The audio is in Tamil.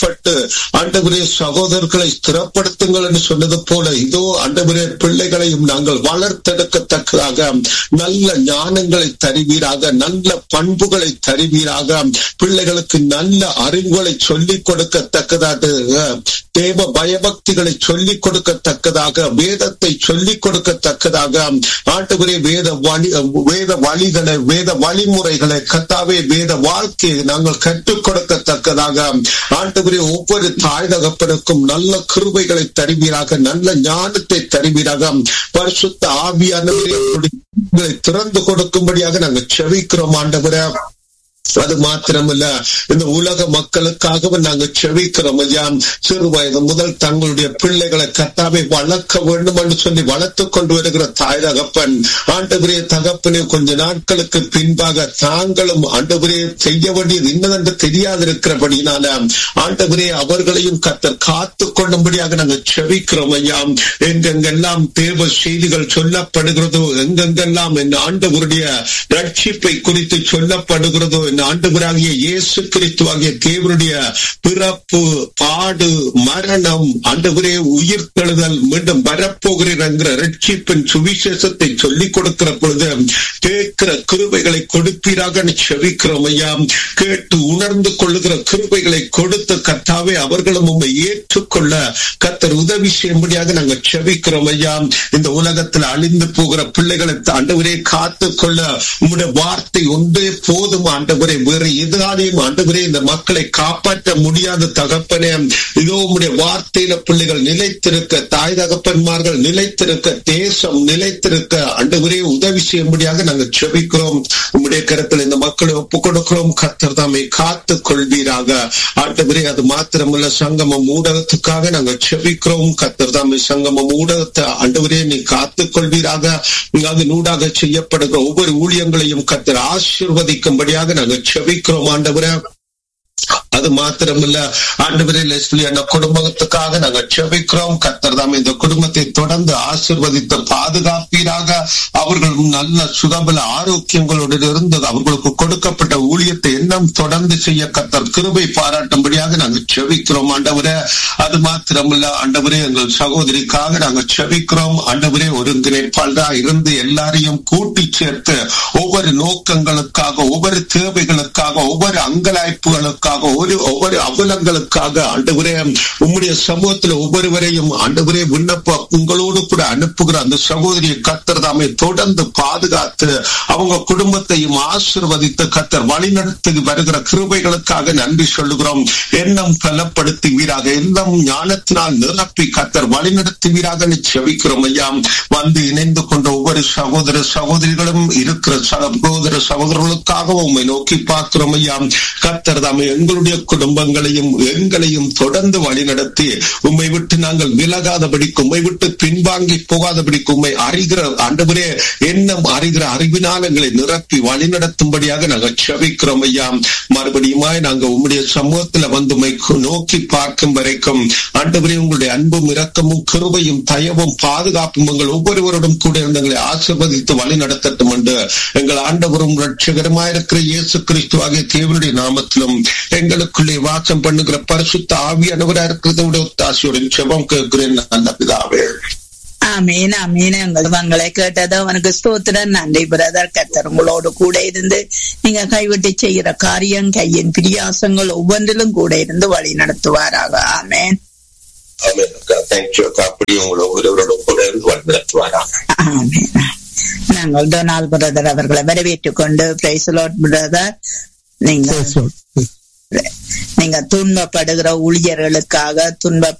புறப்பட்டு ஆண்டவரே சகோதரர்களை ஸ்திரப்படுத்துங்கள் என்று சொன்னது போல இதோ ஆண்டவரே பிள்ளைகளையும் நாங்கள் வளர்த்தெடுக்கத்தக்கதாக நல்ல ஞானங்களை தருவீராக நல்ல பண்புகளை தருவீராக பிள்ளைகளுக்கு நல்ல அறிவுகளை சொல்லிக் கொடுக்கத்தக்கதாக தேவ பயபக்திகளை சொல்லிக் கொடுக்கத்தக்கதாக வேதத்தை சொல்லிக் கொடுக்கத்தக்கதாக ஆண்டவரே வேத வழி வேத வழிகளை வேத வழிமுறைகளை கத்தாவே வேத வாழ்க்கையை நாங்கள் கற்றுக் கொடுக்கத்தக்கதாக ஆண்டவரே ஒவ்வொரு தாய் தகப்பனுக்கும் நல்ல கிருபைகளை தருவீராக நல்ல ஞானத்தை தருவீராக பரிசுத்த ஆவியானவரை திறந்து கொடுக்கும்படியாக நாங்கள் செவிக்கிறோம் ஆண்டவரே அது மாத்திரமல்ல இந்த உலக மக்களுக்காகவும் நாங்க செவிக்கிறோம் ஐயா சிறு வயது முதல் தங்களுடைய பிள்ளைகளை கத்தாவை வளர்க்க வேண்டும் என்று சொல்லி வளர்த்து கொண்டு வருகிற தாய் தகப்பன் ஆண்டவரே தகப்பனே கொஞ்ச நாட்களுக்கு பின்பாக தாங்களும் ஆண்டவரே செய்ய வேண்டியது இன்னதென்று தெரியாதிருக்கிறபடினால ஆண்டவரே அவர்களையும் கத்தர் காத்து கொள்ளும்படியாக நாங்கள் செவிக்கிறோம் ஐயா எங்கெங்கெல்லாம் தேவ செய்திகள் சொல்லப்படுகிறதோ எங்கெங்கெல்லாம் என் ஆண்டவருடைய ரட்சிப்பை குறித்து சொல்லப்படுகிறதோ என் ஆண்டவராகிய இயேசு கிறிஸ்துவாகிய தேவனுடைய பிறப்பு பாடு மரணம் ஆண்டவரே உயிர் தெழுதல் மீண்டும் வரப்போகிறீர் என்கிற ரட்சிப்பின் சுவிசேஷத்தை சொல்லிக் கொடுக்கிற பொழுது கேட்கிற கிருபைகளை கொடுப்பீராக செவிக்கிறோம் ஐயா கேட்டு உணர்ந்து கொள்ளுகிற கிருபைகளை கொடுத்த கத்தாவே அவர்களும் உண்மை ஏற்றுக்கொள்ள கத்தர் உதவி செய்யும்படியாக நாங்கள் செவிக்கிறோம் ஐயா இந்த உலகத்தில் அழிந்து போகிற பிள்ளைகளை ஆண்டவரே காத்து கொள்ள உங்களுடைய வார்த்தை ஒன்றே போதும் ஆண்டவரே வேற எதிராலையும் ஆண்டவரே இந்த மக்களை காப்பாற்ற முடியாத தகப்பனே இதோ உங்களுடைய வார்த்தையில பிள்ளைகள் நிலைத்திருக்க தாய் தகப்பன்மார்கள் நிலைத்திருக்க தேசம் நிலைத்திருக்க ஆண்டவரே உதவி செய்யும்படியாக நாங்கள் செபிக்கிறோம் உங்களுடைய கருத்தில் இந்த மக்களை ஒப்புக் கொடுக்கிறோம் கத்தர் தாமை காத்து கொள்வீராக ஆண்டவரே அது மாத்திரமல்ல சங்கமம் ஊடகத்துக்காக நாங்கள் செபிக்கிறோம் கத்தர் தாமை சங்கமம் ஊடகத்தை ஆண்டவரே நீ காத்து கொள்வீராக அது நூடாக செய்யப்படுகிற ஒவ்வொரு ஊழியங்களையும் கத்தர் ஆசிர்வதிக்கும்படியாக நாங்கள் செபிக்கிறோம் ஆண்டவரே அது மாத்திரமல்ல ஆண்டவரே லெஸ்லி அந்த குடும்பத்துக்காக நாங்கள் செபிக்கிறோம் கத்தர் தாம் இந்த குடும்பத்தை தொடர்ந்து ஆசிர்வதித்து பாதுகாப்பீராக அவர்கள் நல்ல சுதபல ஆரோக்கியங்களோடு இருந்து அவர்களுக்கு கொடுக்கப்பட்ட ஊழியத்தை எண்ணம் தொடர்ந்து செய்ய கத்தர் கிருபை பாராட்டும்படியாக நாங்கள் செபிக்கிறோம் ஆண்டவரே அது மாத்திரமல்ல ஆண்டவரே எங்கள் சகோதரிக்காக நாங்கள் செபிக்கிறோம் ஆண்டவரே ஒருங்கிணைப்பாளரா இருந்து எல்லாரையும் கூட்டி சேர்த்து ஒவ்வொரு நோக்கங்களுக்காக ஒவ்வொரு தேவைகளுக்காக ஒவ்வொரு அங்கலாய்ப்புகளுக்காக ஒரு ஒவ்வொரு அவலங்களுக்காக ஆண்டவரே உம்முடைய சமூகத்தில் ஒவ்வொருவரையும் ஆண்டவரே விண்ணப்ப உங்களோடு கூட அனுப்புகிற அந்த சகோதரியை கத்தர் தாமே தொடர்ந்து பாதுகாத்து அவங்க குடும்பத்தையும் ஆசிர்வதித்து கத்தர் வழிநடத்தி வருகிற கிருபைகளுக்காக நன்றி சொல்லுகிறோம் எண்ணம் பலப்படுத்துவீராக எண்ணம் ஞானத்தினால் நிரப்பி கத்தர் வழிநடத்துவீராக செவிக்கிறோம் ஐயா வந்து இணைந்து கொண்ட ஒவ்வொரு சகோதர சகோதரிகளும் இருக்கிற சகோதர சகோதரர்களுக்காக உண்மை நோக்கி பார்க்கிறோம் ஐயா கத்தர் தாமே எங்களுடைய குடும்பங்களையும் எங்களையும் தொடர்ந்து வழிநடத்தி உண்மை விட்டு நாங்கள் விலகாதபடிக்கு உண்மை விட்டு பின்வாங்கி போகாதபடிக்கு உண்மை அறிகிற ஆண்டவரே எண்ணம் அறிகிற அறிவினால் எங்களை நிரப்பி வழிநடத்தும்படியாக நாங்கள் செவிக்கிறோம் ஐயா மறுபடியுமாய் நாங்க உங்களுடைய சமூகத்துல வந்து உண்மை நோக்கி பார்க்கும் வரைக்கும் ஆண்டவரே உங்களுடைய அன்பும் இரக்கமும் கிருபையும் தயவும் பாதுகாப்பும் எங்கள் ஒவ்வொருவரோடும் கூட இருந்தங்களை ஆசிர்வதித்து வழி நடத்தட்டும் என்று எங்கள் ஆண்டவரும் ரட்சகரமாயிருக்கிற இயேசு கிறிஸ்துவாகிய தேவனுடைய நாமத்திலும் எங்களுக்குள்ளே வாசம் பண்ணுகிற பரிசுத்த ஆவியானவரா இருக்கிறதோட ஒத்தாசியோட செபம் கேட்கிறேன் நல்ல பிதாவே ஆமீன் ஆமீன் எங்கள் உங்களை கேட்டது அவனுக்கு ஸ்தோத்திரம் நன்றி பிரதர் கத்தர் உங்களோடு கூட இருந்து நீங்க கைவிட்டு செய்கிற காரியம் கையின் பிரியாசங்கள் ஒவ்வொன்றிலும் கூட இருந்து வழி நடத்துவாராக ஆமேன் தேங்க்யூ அப்படி உங்களை ஒவ்வொருவரோடும் கூட இருந்து வழி நடத்துவாராக ஆமேன் நாங்கள் டொனால்ட் பிரதர் அவர்களை வரவேற்றுக் கொண்டு பிரைசலோட் பிரதர் நீங்க நீங்க துன்பப்படுகிற ஊழியர்களுக்காக துன்ப